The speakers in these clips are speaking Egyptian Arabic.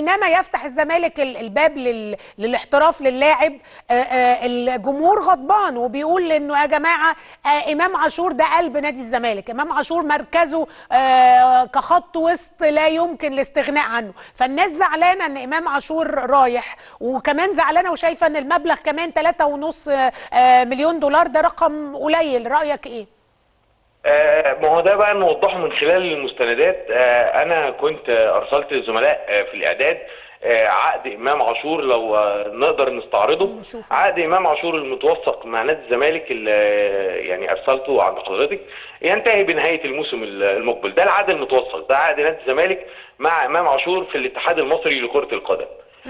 حينما يفتح الزمالك ال- الباب لل... للاحتراف للاعب آه، آه، الجمهور غضبان وبيقول انه يا جماعه آه، امام عاشور ده قلب نادي الزمالك امام عاشور مركزه آه، كخط وسط لا يمكن الاستغناء عنه فالناس زعلانه ان امام عاشور رايح وكمان زعلانه وشايفه ان المبلغ كمان 3.5 مليون دولار ده رقم قليل رايك ايه آه، ما هو ده بقى نوضحه من خلال المستندات آه، انا كنت آه، ارسلت الزملاء آه، في الاعداد آه، عقد امام عاشور لو آه، نقدر نستعرضه نشوف. عقد امام عاشور المتوثق مع نادي الزمالك اللي آه، يعني ارسلته عند حضرتك ينتهي بنهايه الموسم المقبل ده العقد المتوثق ده عقد نادي الزمالك مع امام عاشور في الاتحاد المصري لكره القدم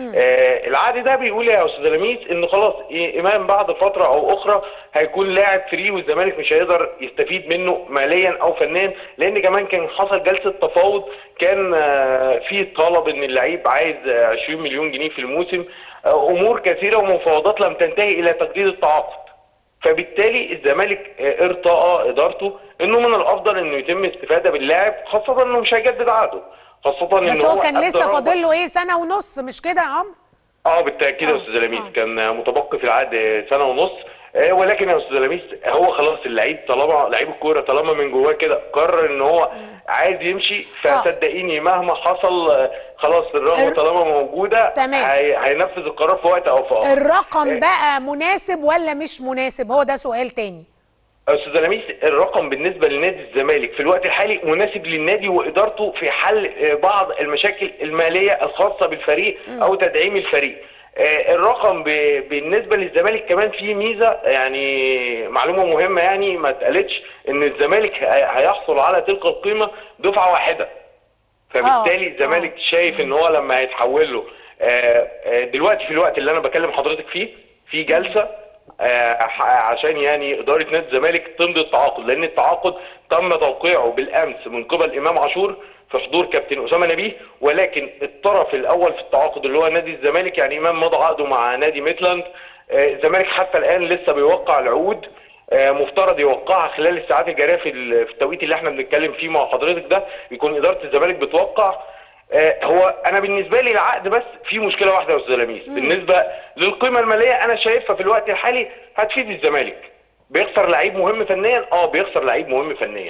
آه العقد ده بيقول يا استاذ لميس ان خلاص إيه، امام بعد فتره او اخرى هيكون لاعب فري والزمالك مش هيقدر يستفيد منه ماليا او فنيا لان كمان كان حصل جلسه تفاوض كان آه في طلب ان اللعيب عايز آه، 20 مليون جنيه في الموسم آه امور كثيره ومفاوضات لم تنتهي الى تجديد التعاقد فبالتالي الزمالك آه، ارتأى ادارته انه من الافضل انه يتم استفاده باللاعب خاصه انه مش هيجدد عقده خاصه ان بس هو كان أدى لسه رغبة- فاضل له ايه سنه ونص مش كده يا عمرو اه بالتاكيد يا آه، استاذ لميس آه. كان متبقي في العقد سنه ونص آه، ولكن يا استاذ لميس هو خلاص اللعيب طالما لعيب الكوره طالما من جواه كده قرر ان هو عايز يمشي فصدقيني مهما حصل آه، خلاص الرغبه الر- طالما موجوده تمام. هي- هينفذ القرار في وقت او في اخر الرقم إيه. بقى مناسب ولا مش مناسب هو ده سؤال تاني استاذ لميس الرقم بالنسبه لنادي الزمالك في الوقت الحالي مناسب للنادي وادارته في حل آه، بعض المشاكل الماليه الخاصه بالفريق او تدعيم الفريق آه، الرقم ب- بالنسبه للزمالك كمان فيه ميزه يعني معلومه مهمه يعني ما اتقالتش ان الزمالك هي- هيحصل على تلك القيمه دفعه واحده فبالتالي آه، الزمالك شايف ان هو لما هيتحول له آه، آه، دلوقتي في الوقت اللي انا بكلم حضرتك فيه في جلسه آه، ح- عشان يعني اداره نادي الزمالك تمضي التعاقد لان التعاقد تم توقيعه بالامس من قبل امام عاشور في حضور كابتن اسامه نبيه ولكن الطرف الاول في التعاقد اللي هو نادي الزمالك يعني امام مضى عقده مع نادي ميتلاند آه، الزمالك حتى الان لسه بيوقع العقود آه، مفترض يوقعها خلال الساعات الجاريه في ال- في التوقيت اللي احنا بنتكلم فيه مع حضرتك ده يكون اداره الزمالك بتوقع آه، هو انا بالنسبه لي العقد بس في مشكله واحده يا استاذ لميس بالنسبه للقيمه الماليه انا شايفها في الوقت الحالي هتفيد الزمالك بيخسر لعيب مهم فنيا اه بيخسر لعيب مهم فنيا